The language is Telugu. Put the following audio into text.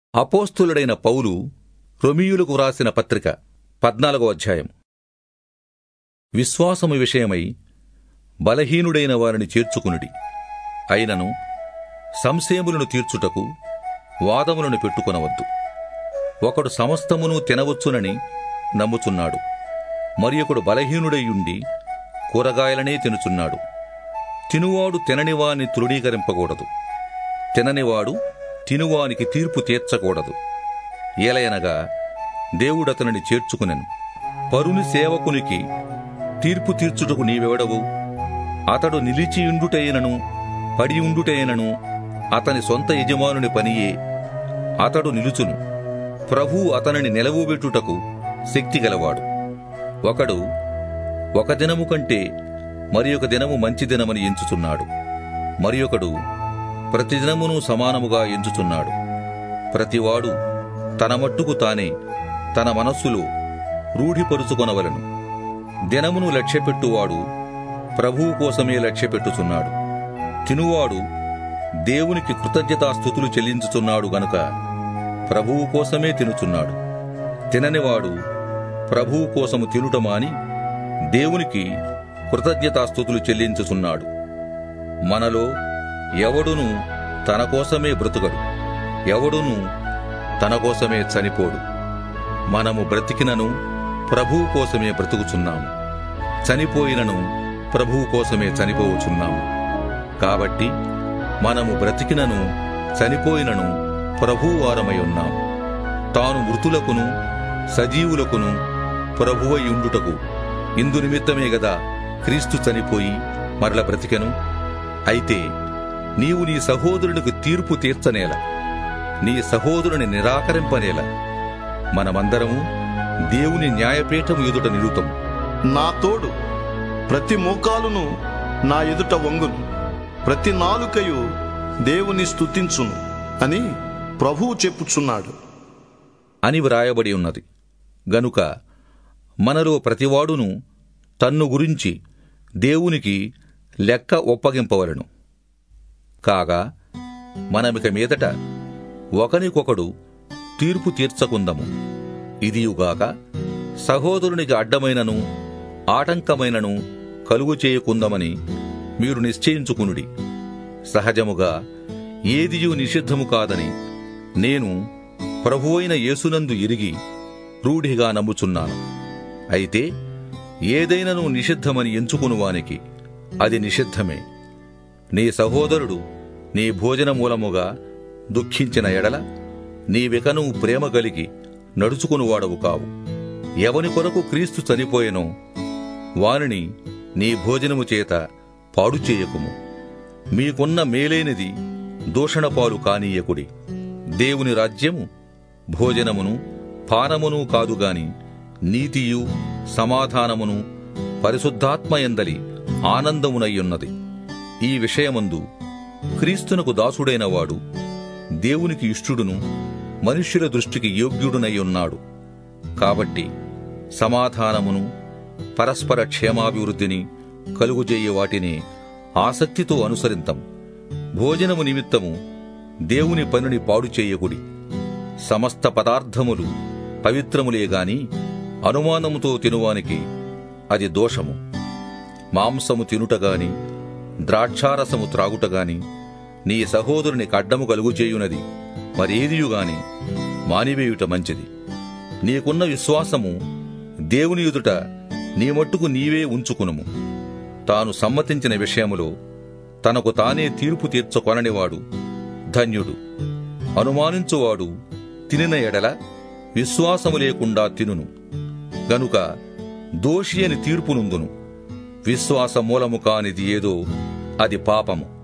అపోస్తులుడైన పౌలు రొమియులకు వ్రాసిన పత్రిక పద్నాలుగో అధ్యాయం విశ్వాసము విషయమై బలహీనుడైన వారిని చేర్చుకునుడి అయినను సంశయములను తీర్చుటకు వాదములను పెట్టుకొనవద్దు ఒకడు సమస్తమును తినవచ్చునని నమ్ముచున్నాడు మరి ఒకడు బలహీనుడై ఉండి కూరగాయలనే తినుచున్నాడు తినువాడు తిననివాని తృణీకరింపకూడదు తిననివాడు తినువానికి తీర్పు తీర్చకూడదు ఏలయనగా దేవుడతనిని చేర్చుకునెను పరుని సేవకునికి తీర్పు తీర్చుటకు నీవెవడవు అతడు నిలిచియుండుటైనను పడి ఉండుటైనను అతని సొంత యజమానుని పనియే అతడు నిలుచును ప్రభు అతనిని నిలవబెట్టుటకు శక్తి గలవాడు ఒకడు ఒక దినము కంటే మరి ఒక దినము మంచి దినమని ఎంచుచున్నాడు మరి ఒకడు ప్రతిదినమును సమానముగా ఎంచుచున్నాడు ప్రతివాడు తన మట్టుకు తానే తన మనస్సులో రూఢిపరుచుకొనవలను దినమును లక్ష్యపెట్టువాడు ప్రభువు కోసమే లక్ష్యపెట్టుచున్నాడు తినువాడు దేవునికి కృతజ్ఞతాస్థుతులు చెల్లించుచున్నాడు గనుక ప్రభువు కోసమే తినుచున్నాడు తిననివాడు ప్రభువు కోసము తినుట మాని దేవునికి కృతజ్ఞతాస్థుతులు చెల్లించుచున్నాడు మనలో ఎవడును తన కోసమే బ్రతుకడు ఎవడును తన కోసమే చనిపోడు మనము బ్రతికినను ప్రభువు కోసమే బ్రతుకుచున్నాము చనిపోయినను ప్రభువు కోసమే చనిపోవచున్నాము కాబట్టి మనము బ్రతికినను చనిపోయినను ప్రభువు వారమై ఉన్నాము తాను మృతులకును సజీవులకును ప్రభువై ఉండుటకు ఇందు నిమిత్తమే గదా క్రీస్తు చనిపోయి మరల బ్రతికెను అయితే నీవు నీ సహోదరునికి తీర్పు తీర్చనేల నీ సహోదరుని నిరాకరింపనేల మనమందరము దేవుని న్యాయపీఠం ఎదుట నిలుతం నా తోడు ప్రతి మోకాలును నా ఎదుట వంగును ప్రతి నాలుకయు దేవుని స్తుతించును అని ప్రభువు చెప్పుచున్నాడు అని వ్రాయబడి ఉన్నది గనుక మనలో ప్రతివాడును తన్ను గురించి దేవునికి లెక్క ఒప్పగింపవలను కాగా మనమిక మీదట ఒకనికొకడు తీర్పు తీర్చకుందము ఇదియుగాక సహోదరునికి అడ్డమైనను ఆటంకమైనను కలుగు చేయకుందమని మీరు నిశ్చయించుకునుడి సహజముగా ఏదియు నిషిద్ధము కాదని నేను ప్రభువైన యేసునందు ఎరిగి రూఢిగా నమ్ముచున్నాను అయితే ఏదైనను నిషిద్ధమని ఎంచుకునువానికి అది నిషిద్ధమే నీ సహోదరుడు నీ భోజన మూలముగా దుఃఖించిన ఎడల నీవికను ప్రేమ కలిగి నడుచుకునివాడవు కావు ఎవని కొరకు క్రీస్తు చనిపోయెనో వానిని నీ భోజనము చేత పాడు చేయకుము మీకున్న మేలైనది దూషణపాలు కానీయకుడి దేవుని రాజ్యము భోజనమును పానమును కాదుగాని నీతియు సమాధానమును పరిశుద్ధాత్మయందలి ఆనందమునయ్యున్నది ఈ విషయమందు క్రీస్తునకు దాసుడైన వాడు దేవునికి ఇష్టుడును మనుష్యుల దృష్టికి యోగ్యుడునై ఉన్నాడు కాబట్టి సమాధానమును పరస్పర క్షేమాభివృద్ధిని కలుగుజేయ వాటిని ఆసక్తితో అనుసరింతం భోజనము నిమిత్తము దేవుని పనిని పాడు చేయకుడి సమస్త పదార్థములు పవిత్రములే గాని అనుమానముతో తినువానికి అది దోషము మాంసము తినుటగాని ద్రాక్షారసము త్రాగుటగాని నీ సహోదరునికి అడ్డము కలుగుచేయునది మరేదియుగాని మానివేయుట మంచిది నీకున్న విశ్వాసము దేవుని ఎదుట నీ మట్టుకు నీవే ఉంచుకునుము తాను సమ్మతించిన విషయములో తనకు తానే తీర్పు తీర్చుకొననివాడు ధన్యుడు అనుమానించువాడు తినిన ఎడల విశ్వాసము లేకుండా తినును గనుక దోషి అని తీర్పునుందును విశ్వాస మూలము కానిది ఏదో అది పాపము